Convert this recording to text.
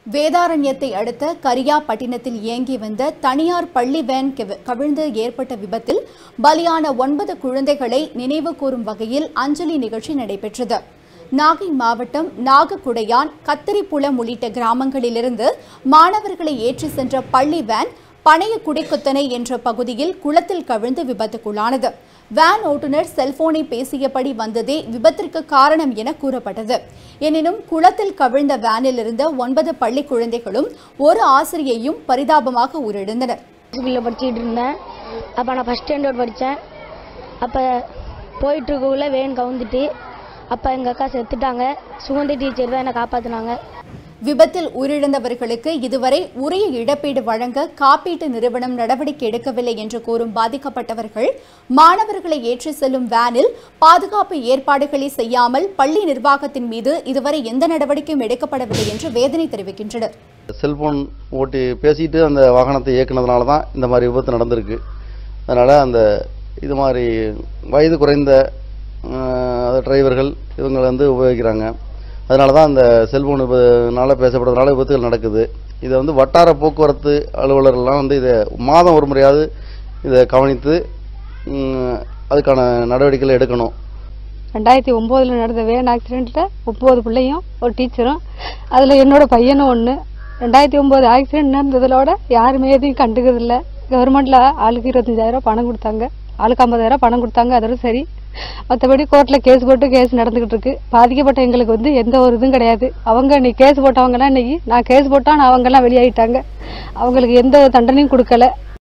வேதாரண்யத்தை அடுத்த கரியாப்பட்டினத்தில் இயங்கி வந்த தனியார் பள்ளி வேன் கவி- கவிழ்ந்து ஏற்பட்ட விபத்தில் பலியான ஒன்பது குழந்தைகளை நினைவு கூறும் வகையில் அஞ்சலி நிகழ்ச்சி நடைபெற்றது நாகை மாவட்டம் நாகக்குடையான் கத்திரிப்புலம் உள்ளிட்ட கிராமங்களிலிருந்து மாணவர்களை ஏற்றி சென்ற பள்ளி வேன் பழைய குடிக்குத்தனை என்ற பகுதியில் குளத்தில் கவிழ்ந்து விபத்துக்குள்ளானது வேன் ஓட்டுநர் செல்போனை பேசியபடி வந்ததே விபத்திற்கு காரணம் என கூறப்பட்டது எனினும் குளத்தில் கவிழ்ந்த வேனில் இருந்த ஒன்பது பள்ளி குழந்தைகளும் ஒரு ஆசிரியையும் பரிதாபமாக உயிரிழந்தனர் ஸ்கூலில் படிச்சுக்கிட்டு இருந்தேன் அப்போ நான் ஃபஸ்ட் ஸ்டாண்டர்ட் படித்தேன் அப்போ போயிட்டுருக்குள்ள வேன் கவுந்துட்டு அப்போ எங்கள் அக்கா செத்துட்டாங்க சுகந்தி டீச்சர் தான் என்னை காப்பாற்றினாங்க விபத்தில் உயிரிழந்தவர்களுக்கு இதுவரை உரிய இழப்பீடு வழங்க காப்பீட்டு நிறுவனம் நடவடிக்கை எடுக்கவில்லை என்று கூறும் பாதிக்கப்பட்டவர்கள் மாணவர்களை ஏற்றி செல்லும் வேனில் பாதுகாப்பு ஏற்பாடுகளை செய்யாமல் பள்ளி நிர்வாகத்தின் மீது இதுவரை எந்த நடவடிக்கையும் எடுக்கப்படவில்லை என்று வேதனை தெரிவிக்கின்றனர் செல்போன் ஓட்டி பேசிட்டு அந்த வாகனத்தை இயக்குனதுனால தான் இந்த மாதிரி விபத்து நடந்திருக்கு அதனால் அந்த இது மாதிரி வயது குறைந்த அஹ், டிரைவர்கள் இவங்க வந்து உபயோகிக்கிறாங்க அதனால தான் அந்த செல்போனுனால பேசப்படுறதுனால விபத்துகள் நடக்குது இதை வந்து வட்டார போக்குவரத்து அலுவலர்கள்லாம் வந்து இதை மாதம் ஒரு முறையாவது இதை கவனித்து ம், அதுக்கான நடவடிக்கைகள் எடுக்கணும் ரெண்டாயிரத்தி ஒம்போதில் நடந்த வேன் ஆக்சிடெண்ட்டில் ஒம்பது பிள்ளையும் ஒரு டீச்சரும் அதில் என்னோட பையனும் ஒன்று ரெண்டாயிரத்தி ஒம்பது ஆக்சிடென்ட் நடந்ததிலோட யாருமே எதையும் கண்டுக்கிறதில்ல கவர்மெண்ட்டில் ஆளுக்கு இருபத்தஞ்சாயிரம் பணம் கொடுத்தாங்க ஆளுக்கு ஐம்பதாயிரம் பணம் கொடுத்தாங்க அதோட சரி மற்றபடி கோர்ட்டில் கேஸ் போட்டு கேஸ் நடந்துக்கிட்டு இருக்கு பாதிக்கப்பட்ட எங்களுக்கு வந்து எந்த ஒரு இதுவும் கிடையாது அவங்க இன்னைக்கு கேஸ் போட்டவங்கலாம் இன்னைக்கு நான் கேஸ் போட்டால் அவங்கெல்லாம் வெளியாயிட்டாங்க அவங்களுக்கு எந்த தண்டனையும் கொடுக்கல